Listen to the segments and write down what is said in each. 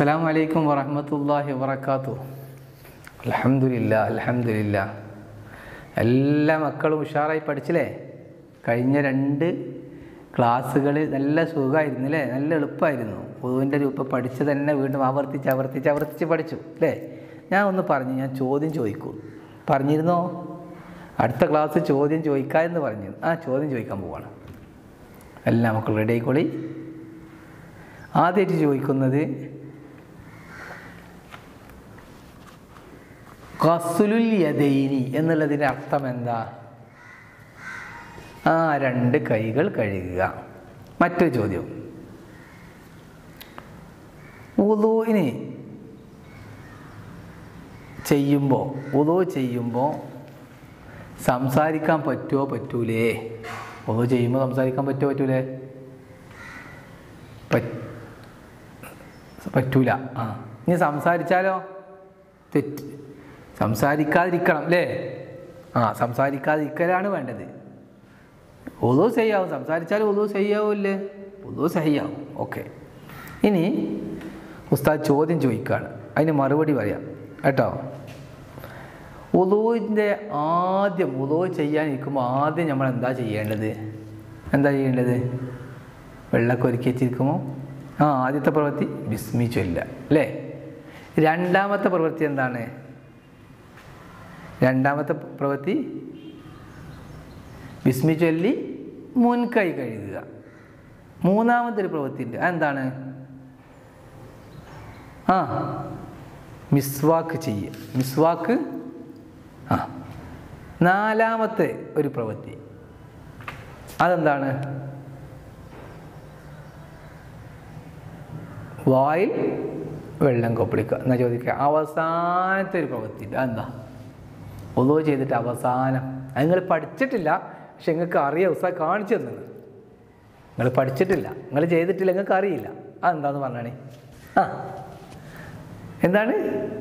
അസ്സലാമു അലൈക്കും വറഹ്മത്തുള്ളാഹി വബറകാതുഹു അൽഹംദുലില്ലാ അൽഹംദുലില്ലാ എല്ലാ മക്കളും ഉഷാറായി പഠിച്ചില്ലേ കഴിഞ്ഞ രണ്ട് ക്ലാസ്സുകൾ നല്ല സുഖമായിരുന്നു അല്ലേ നല്ല എളുപ്പമായിരുന്നു പൊതുവിൻ്റെ രൂപം പഠിച്ച് തന്നെ വീണ്ടും ആവർത്തിച്ച് ആവർത്തിച്ച് ആവർത്തിച്ച് പഠിച്ചു അല്ലേ ഞാൻ ഒന്ന് പറഞ്ഞു ഞാൻ ചോദ്യം ചോദിക്കൂ പറഞ്ഞിരുന്നോ അടുത്ത ക്ലാസ് ചോദ്യം ചോദിക്കാമെന്ന് പറഞ്ഞു ആ ചോദ്യം ചോദിക്കാൻ പോവാണ് എല്ലാ മക്കളും റെഡി ആയിക്കോളി ആദ്യമായിട്ട് ചോദിക്കുന്നത് ഖസുലുൽ യദൈനി എന്നുള്ളതിൻ്റെ അർത്ഥം എന്താ ആ രണ്ട് കൈകൾ കഴുകുക മറ്റൊരു ചോദ്യം ഉദൂവിന് ചെയ്യുമ്പോൾ ഉദൂ ചെയ്യുമ്പോൾ സംസാരിക്കാൻ പറ്റുമോ പറ്റൂലേ ഉദൂ ചെയ്യുമ്പോൾ സംസാരിക്കാൻ പറ്റുമോ പറ്റൂലേ പറ്റ് പറ്റൂല ആ ഇനി സംസാരിച്ചാലോ തെറ്റ് സംസാരിക്കാതിരിക്കണം അല്ലേ ആ സംസാരിക്കാതിരിക്കലാണ് വേണ്ടത് ഒതു ചെയ്യാവും സംസാരിച്ചാൽ ഒതു ചെയ്യാവൂല്ലേ ഒതു ചെയ്യാവും ഓക്കെ ഇനി ഉസ്താദ് ചോദ്യം ചോദിക്കുകയാണ് അതിന് മറുപടി പറയാം കേട്ടോ ഉദുവിൻ്റെ ആദ്യം ഉദു ചെയ്യാനിരിക്കുമ്പോൾ ആദ്യം നമ്മൾ എന്താ ചെയ്യേണ്ടത് എന്താ ചെയ്യേണ്ടത് വെള്ളമൊക്കെ ഒരുക്കി വെച്ചിരിക്കുമ്പോൾ ആ ആദ്യത്തെ പ്രവൃത്തി ബിസ്മി ചൊല്ല അല്ലേ രണ്ടാമത്തെ പ്രവൃത്തി എന്താണ് രണ്ടാമത്തെ പ്രവൃത്തി ബിസ്മി ചൊല്ലി മുൻകൈ കഴുകുക മൂന്നാമത്തെ ഒരു പ്രവൃത്തി ഉണ്ട് അതെന്താണ് ആ മിസ്വാക്ക് ചെയ്യുക മിസ്വാക്ക് ആ നാലാമത്തെ ഒരു പ്രവൃത്തി അതെന്താണ് വായിൽ വെള്ളം കൊപ്പിളിക്കുക എന്നാ ചോദിക്കുക അവസാനത്തെ ഒരു പ്രവൃത്തി ഉണ്ട് അതെന്താ ഒന്നോ ചെയ്തിട്ട് അവസാനം അത് നിങ്ങൾ പഠിച്ചിട്ടില്ല പക്ഷെ നിങ്ങൾക്ക് അറിയാം ഉസ്താദ് കാണിച്ചു തന്നത് നിങ്ങൾ പഠിച്ചിട്ടില്ല നിങ്ങൾ ചെയ്തിട്ടില്ല നിങ്ങൾക്ക് അറിയില്ല അതെന്താന്ന് പറഞ്ഞാണേ ആ എന്താണ്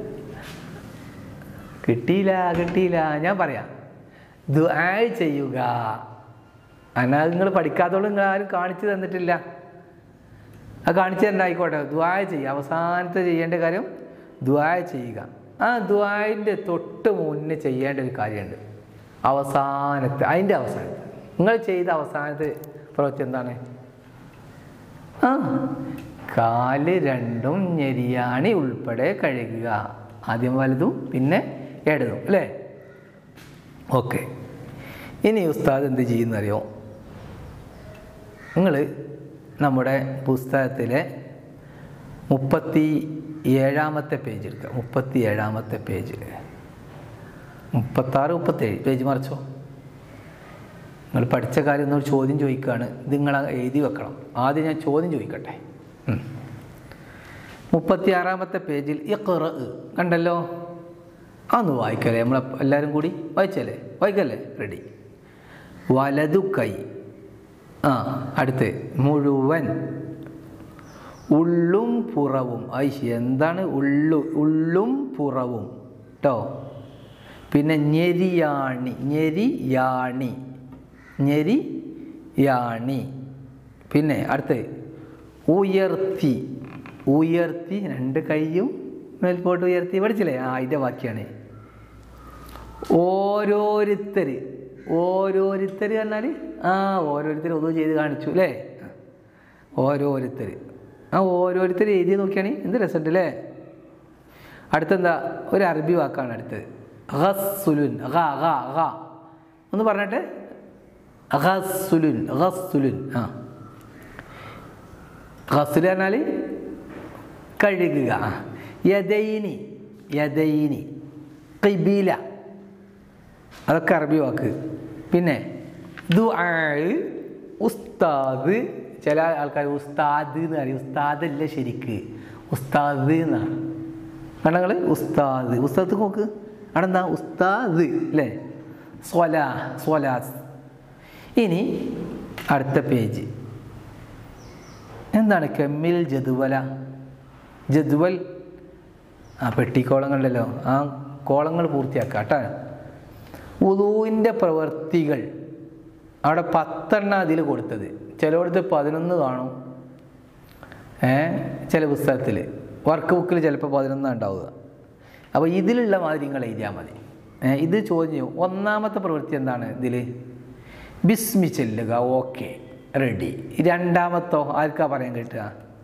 കിട്ടിയില്ല കിട്ടിയില്ല ഞാൻ പറയാം ദുആ ചെയ്യുക എന്നാൽ നിങ്ങൾ പഠിക്കാത്തോളം നിങ്ങൾ ആരും കാണിച്ചു തന്നിട്ടില്ല അത് കാണിച്ചു തന്നെ ആയിക്കോട്ടെ ദ്വായ ചെയ്യുക അവസാനത്തെ ചെയ്യേണ്ട കാര്യം ദ്വായ ചെയ്യുക ആ ദ്വായൻ്റെ തൊട്ട് മുന്നേ ചെയ്യേണ്ട ഒരു കാര്യമുണ്ട് അവസാനത്തെ അതിൻ്റെ അവസാനത്തെ നിങ്ങൾ ചെയ്ത അവസാനത്തെ പ്രവൃത്തി എന്താണ് ആ കാല് രണ്ടും ഞെരിയാണി ഉൾപ്പെടെ കഴുകുക ആദ്യം വലുതും പിന്നെ ഇടതും അല്ലേ ഓക്കെ ഇനി ഉസ്താദ് എന്ത് ചെയ്യുന്നറിയോ നിങ്ങൾ നമ്മുടെ പുസ്തകത്തിലെ മുപ്പത്തി ഏഴാമത്തെ പേജ് എടുക്കുക മുപ്പത്തി ഏഴാമത്തെ പേജ് മുപ്പത്താറ് മുപ്പത്തേഴ് പേജ് മറിച്ചോ നിങ്ങൾ പഠിച്ച കാര്യം എന്നൊരു ചോദ്യം ചോദിക്കുകയാണ് ഇത് നിങ്ങൾ എഴുതി വെക്കണം ആദ്യം ഞാൻ ചോദ്യം ചോദിക്കട്ടെ മുപ്പത്തി ആറാമത്തെ പേജിൽ ഇഖ്റ കണ്ടല്ലോ അതൊന്ന് വായിക്കല്ലേ നമ്മൾ എല്ലാവരും കൂടി വായിച്ചല്ലേ വായിക്കല്ലേ റെഡി വലതു കൈ ആ അടുത്ത് മുഴുവൻ ഉള്ളും പുറവും ഐ എന്താണ് ഉള്ളു ഉള്ളും പുറവും കേട്ടോ പിന്നെ ഞെരിയാണി ഞെരിയാണി ഞെരി യാണി പിന്നെ അടുത്ത് ഉയർത്തി ഉയർത്തി രണ്ട് കൈയും മേൽപോട്ട് ഉയർത്തി പഠിച്ചില്ലേ ആ അതിൻ്റെ വാക്യാണ് ഓരോരുത്തർ ഓരോരുത്തർ പറഞ്ഞാൽ ആ ഓരോരുത്തർ ഒന്നും ചെയ്ത് കാണിച്ചു അല്ലേ ഓരോരുത്തർ ആ ഓരോരുത്തർ എഴുതി നോക്കിയാണ് എന്ത് രസമുണ്ട് അല്ലേ അടുത്തെന്താ ഒരു അറബി വാക്കാണ് അടുത്തത് ഹസുലുൻ ഹ ഹ ഹ ഒന്ന് പറഞ്ഞിട്ട് ഹസുലുൻ ഹസുലുൻ ആ ഹസുൽ പറഞ്ഞാൽ കഴുകുക യദൈനി യദൈനി കിബില അതൊക്കെ അറബി വാക്ക് പിന്നെ ദുആ ഉസ്താദ് ചില ആൾക്കാർ ഉസ്താദ് എന്ന് പറയും ഉസ്താദ് അല്ല ശരിക്ക് ഉസ്താദ് എന്നാണ് കണ്ടങ്ങൾ ഉസ്താദ് ഉസ്താദ് നോക്ക് അവിടെ എന്താ ഉസ്താദ് അല്ലേ സ്വലാ സ്വലാസ് ഇനി അടുത്ത പേജ് എന്താണ് കെമ്മിൽ ജതുവല ജദ്വൽ ആ പെട്ടിക്കോളങ്ങളുണ്ടല്ലോ ആ കോളങ്ങൾ പൂർത്തിയാക്കുക കേട്ടോ ഉദൂവിൻ്റെ പ്രവൃത്തികൾ അവിടെ പത്തെണ്ണ അതിൽ കൊടുത്തത് ചിലയിടത്ത് പതിനൊന്ന് കാണും ഏ ചില പുസ്തകത്തിൽ വർക്ക് ബുക്കിൽ ചിലപ്പോൾ പതിനൊന്നാണ് ഉണ്ടാവുക അപ്പോൾ ഇതിലുള്ള മാതിരി നിങ്ങൾ എഴുതിയാൽ മതി ഏ, ഇത് ചോദ്യം ഒന്നാമത്തെ പ്രവൃത്തി എന്താണ് ഇതിൽ ബിസ്മി ചെല്ലുക ഓക്കെ റെഡി രണ്ടാമത്തോ ആർക്കാ പറയാൻ കിട്ടുക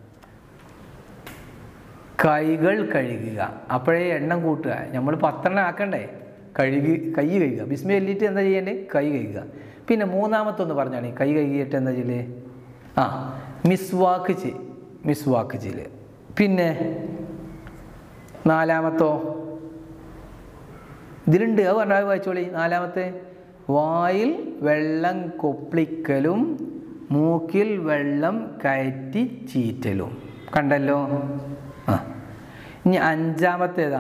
കൈകൾ കഴുകുക അപ്പോഴേ എണ്ണം കൂട്ടുക നമ്മൾ പത്തെണ്ണം ആക്കണ്ടേ കഴുകി കൈ കഴുകുക ബിസ്മി ചൊല്ലിയിട്ട് എന്താ ചെയ്യേണ്ടത് കൈ കഴുകുക പിന്നെ മൂന്നാമത്തൊന്ന് പറഞ്ഞാണ് കൈ കഴുകിയിട്ട് എന്താ ചെയ്യല് ആ മിസ്വാക്ക് ചെ മിസ്വാക്ക് ചെയ്യല് പിന്നെ നാലാമത്തോ ഇതിലുണ്ട് അത് പറഞ്ഞാൽ വായിച്ചോളി നാലാമത്തെ വായിൽ വെള്ളം കൊപ്പിളിക്കലും മൂക്കിൽ വെള്ളം കയറ്റി ചീറ്റലും കണ്ടല്ലോ ആ ഇനി അഞ്ചാമത്തേതാ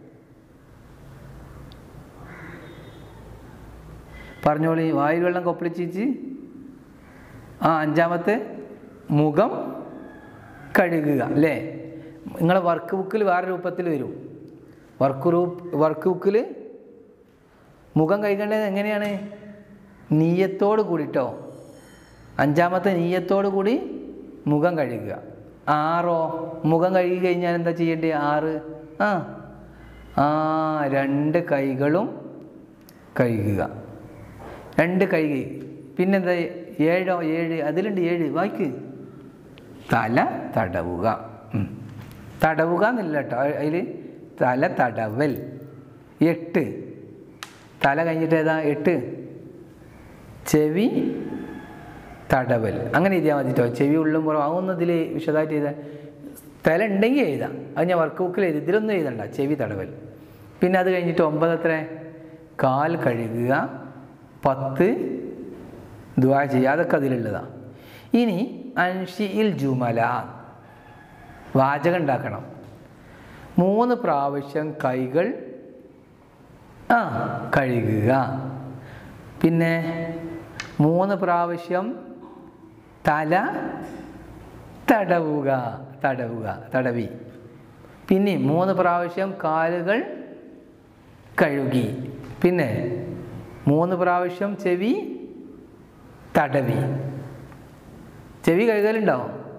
പറഞ്ഞോളി വായിൽ വെള്ളം കൊപ്പിളിച്ചീച്ച് ആ അഞ്ചാമത്തെ മുഖം കഴുകുക അല്ലേ നിങ്ങളെ വർക്ക് ബുക്കിൽ വേറെ രൂപത്തിൽ വരും വർക്ക് റൂ വർക്ക് ബുക്കിൽ മുഖം കഴുകേണ്ടത് എങ്ങനെയാണ് നീയത്തോട് കൂടിട്ടോ അഞ്ചാമത്തെ നീയത്തോട് കൂടി മുഖം കഴുകുക ആറോ മുഖം കഴുകി കഴിഞ്ഞാൽ എന്താ ചെയ്യേണ്ടത് ആറ് ആ ആ രണ്ട് കൈകളും കഴുകുക രണ്ട് കഴുകി പിന്നെന്താ ഏഴോ ഏഴ് അതിലുണ്ട് ഏഴ് വായിക്ക് തല തടവുക ഉം. തടവുക എന്നില്ല കേട്ടോ അതിൽ തല തടവൽ എട്ട് തല കഴിഞ്ഞിട്ട് ഏതാ എട്ട് ചെവി തടവൽ അങ്ങനെ എഴുതിയാൽ മതി കേട്ടോ ചെവി ഉള്ളും പുറം അതൊന്നും ഇതിൽ വിശദമായിട്ട് ചെയ്താൽ തല ഉണ്ടെങ്കിൽ എഴുതാം അത് ഞാൻ വർക്ക് ബുക്കിൽ എഴുതി ഇതിലൊന്നും എഴുതണ്ട ചെവി തടവൽ പിന്നെ അത് കഴിഞ്ഞിട്ട് ഒമ്പത് എത്ര കാൽ കഴുകുക പത്ത് ദ്വാ ചെയ്യുക അതൊക്കെ അതിലുള്ളതാണ് ഇനി അൻഷിയിൽ ജുമല വാചകം ഉണ്ടാക്കണം മൂന്ന് പ്രാവശ്യം കൈകൾ ആ കഴുകുക പിന്നെ മൂന്ന് പ്രാവശ്യം തല തടവുക തടവുക തടവി പിന്നെ മൂന്ന് പ്രാവശ്യം കാലുകൾ കഴുകി പിന്നെ മൂന്ന് പ്രാവശ്യം ചെവി തടവി ചെവി കഴുകലുണ്ടോ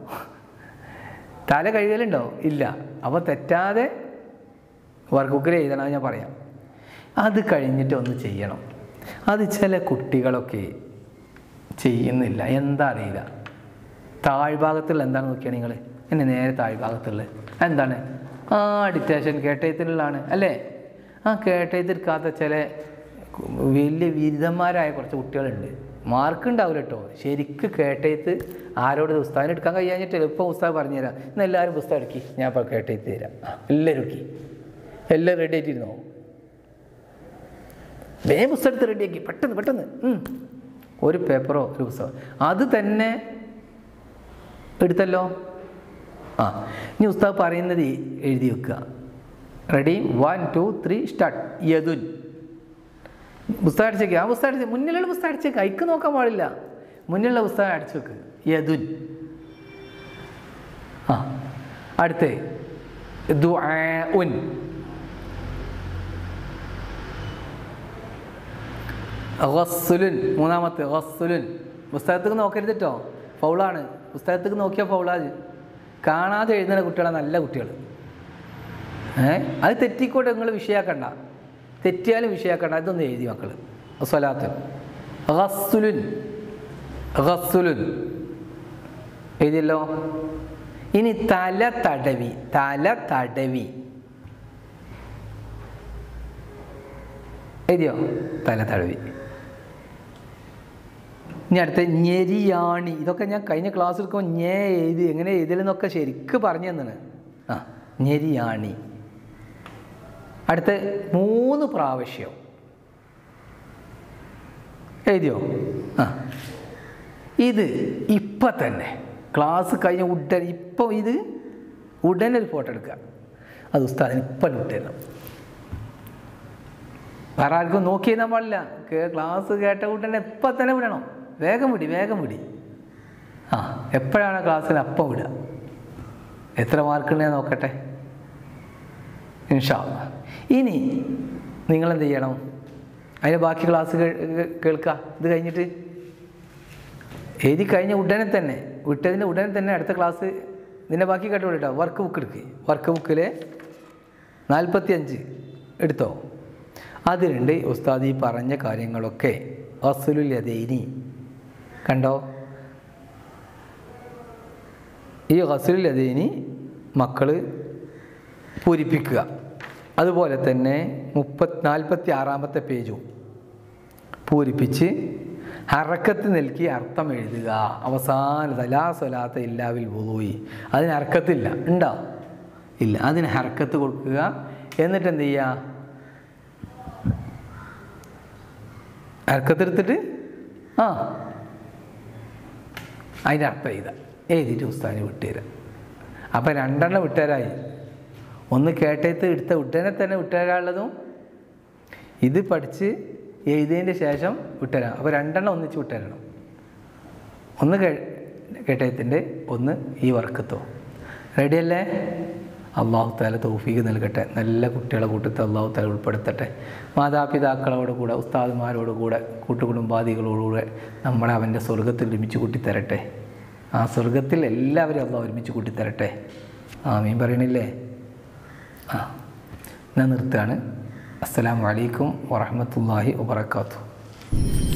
തല കഴുകലുണ്ടോ ഇല്ല അപ്പോൾ തെറ്റാതെ വർക്ക് ബുക്കിൽ എഴുതണം അത് ഞാൻ പറയാം അത് കഴിഞ്ഞിട്ട് ഒന്ന് ചെയ്യണം അത് ചില കുട്ടികളൊക്കെ ചെയ്യുന്നില്ല എന്താ അറിയില്ല താഴ്ഭാഗത്തുള്ള എന്താണ് നോക്കിയാൽ നിങ്ങൾ എന്നെ നേരെ താഴ്ഭാഗത്തുള്ള എന്താണ് ആ ഡിറ്റേഷൻ കേട്ടയത്തിലുള്ളതാണ് അല്ലേ ആ കേട്ടയത്തിരിക്കാത്ത ചില വലിയ ബിരുദന്മാരായ കുറച്ച് കുട്ടികളുണ്ട് മാർക്ക് ഉണ്ടാവില്ല കേട്ടോ ശരിക്ക് കേട്ടയത്ത് ആരോട് പുസ്തകം എടുക്കാൻ കഴിയാഞ്ഞിട്ട് എളുപ്പം പുസ്തകം പറഞ്ഞുതരാം എന്നാൽ എല്ലാവരും പുസ്തകം എടുക്കി ഞാൻ ഇപ്പോൾ കേട്ടയത്ത് തരാം ആ, എല്ലാവരും എടുക്കി എല്ലാവരും റെഡി ആയിട്ടിരുന്നോ വേഗം പുസ്തകം എടുത്ത് റെഡിയാക്കി പെട്ടെന്ന് പെട്ടെന്ന് ഉം. ഒരു പേപ്പറോ ഒരു പുസ്തകം അത് തന്നെ എടുത്തല്ലോ ആ ഇനി ഉസ്താദ് പറയുന്നത് എഴുതി വെക്കുക ready one two three start യദുൻ പുസ്തകം അടിച്ചേക്ക് ആ പുസ്തകം അടിച്ച് മുന്നിലുള്ള പുസ്തകം അടിച്ചേക്ക് അയക്ക് നോക്കാൻ പാടില്ല മുന്നിലുള്ള പുസ്തകം അടിച്ചു വെക്ക് യദുൻ ആ അടുത്ത് ദുആഉൻ ഗസ്സുലുൻ മൂന്നാമത്തെ ഗസ്സുലുൻ പുസ്തകത്തേക്ക് നോക്കരുത് കേട്ടോ ഫൗളാണ് പുസ്തകത്തേക്ക് നോക്കിയാൽ ഫൗളാത് കാണാതെ എഴുതുന്ന കുട്ടികളാണ് നല്ല കുട്ടികൾ ഏ അത് തെറ്റിക്കോട്ടെ നിങ്ങൾ വിഷയാക്കണ്ട തെറ്റിയാലും വിഷയാക്കണ്ട ഇതൊന്ന് എഴുതി മക്കൾ സ്വലാത്ത് ഗസ്സുലുൻ ഗസ്സുലുൻ എഴുതിയല്ലോ ഇനി തല തടവി തല തടവി എഴുതിയോ തല തടവി ഇനി അടുത്ത ഞെരിയാണി ഇതൊക്കെ ഞാൻ കഴിഞ്ഞ ക്ലാസ് എടുക്കുമ്പോൾ ഞേ എഴുതി എങ്ങനെ എഴുതലെന്നൊക്കെ ശരിക്ക് പറഞ്ഞു തന്നാണ് ആ ഞെരിയാണി അടുത്ത മൂന്ന് പ്രാവശ്യം എഴുതിയോ ആ ഇത് ഇപ്പം തന്നെ ക്ലാസ് കഴിഞ്ഞ ഉടൻ ഇപ്പം ഇത് ഉടനെ ഒരു ഫോട്ടോ എടുക്കുക അത് ഉസ്താദിന് ഇപ്പം വിട്ടുതരണം വേറെ ആർക്കും നോക്കി എഴുതാൻ പാടില്ല കേ- ക്ലാസ് കേട്ട ഉടനെ ഇപ്പം തന്നെ വിടണം വേഗം വിടി വേഗം വിടി ആ എപ്പോഴാണ് ക്ലാസ്സിൽ അപ്പം വിടുക എത്ര മാർക്കുണ്ട് ഞാൻ നോക്കട്ടെ ഇൻഷാ അല്ലാ. ഇനി നിങ്ങളെന്ത് ചെയ്യണം അതിന് ബാക്കി ക്ലാസ് കേൾക്കുക ഇത് കഴിഞ്ഞിട്ട് എഴുതി കഴിഞ്ഞ ഉടനെ തന്നെ വിട്ടതിൻ്റെ ഉടനെ തന്നെ അടുത്ത ക്ലാസ് നിന്നെ ബാക്കി കേട്ടോ കേട്ടോ വർക്ക് ബുക്ക് എടുക്ക് വർക്ക് ബുക്കിൽ നാൽപ്പത്തി അഞ്ച് എടുത്തോ അതിലുണ്ട് ഉസ്താദ് ഈ പറഞ്ഞ കാര്യങ്ങളൊക്കെ അസുലുൽ യദൈനി കണ്ടോ ഈ ഗസുലുൽ യദൈനി മക്കൾ പൂരിപ്പിക്കുക അതുപോലെ തന്നെ മുപ്പത്തി നാൽപ്പത്തി ആറാമത്തെ പേജും പൂരിപ്പിച്ച് ഹറക്കത്ത് നൽകി അർത്ഥം എഴുതുക അവസാന തലാ സ്വലാത്ത ഇല്ലാവിൽ വുളൂയി അതിന് ഹർക്കത്തില്ല ഉണ്ടോ ഇല്ല അതിന് ഹർക്കത്ത് കൊടുക്കുക എന്നിട്ട് എന്ത് ചെയ്യുക ഹർക്കത്തെടുത്തിട്ട് ആ അതിൻ്റെ അർത്ഥം എഴുതാം എഴുതിയിട്ട് ഉസ്താദിന് വിട്ടുതരാം അപ്പം രണ്ടെണ്ണം വിട്ടുതരായി ഒന്ന് കേട്ടേത്ത് എടുത്ത ഉടനെ തന്നെ വിട്ടുതരാനുള്ളതും ഇത് പഠിച്ച് എഴുതിയതിൻ്റെ ശേഷം വിട്ടുതരാം അപ്പോൾ രണ്ടെണ്ണം ഒന്നിച്ച് വിട്ടുതരണം ഒന്ന് കേ കേട്ടയത്തിൻ്റെ ഒന്ന് ഈ വർക്കത്തോ റെഡിയല്ലേ അള്ളാഹു താല തൗഫീക്ക് നൽകട്ടെ നല്ല കുട്ടികളെ കൂട്ടത്തിൽ അള്ളാഹു താല ഉൾപ്പെടുത്തട്ടെ മാതാപിതാക്കളോട് കൂടെ ഉസ്താദുമാരോട് കൂടെ കൂട്ടുകുടുംബാദികളോടുകൂടെ നമ്മളെ അവൻ്റെ സ്വർഗത്തിൽ ഒരുമിച്ച് കൂട്ടിത്തരട്ടെ ആ സ്വർഗത്തിൽ എല്ലാവരും അള്ളാഹ് ഒരുമിച്ച് കൂട്ടിത്തരട്ടെ ആമീൻ പറയണില്ലേ ആ ഞാൻ നിർത്തുകയാണ് അസ്സലാമു അലൈക്കും വറഹമത്തല്ലാഹി വബർക്കാത്തു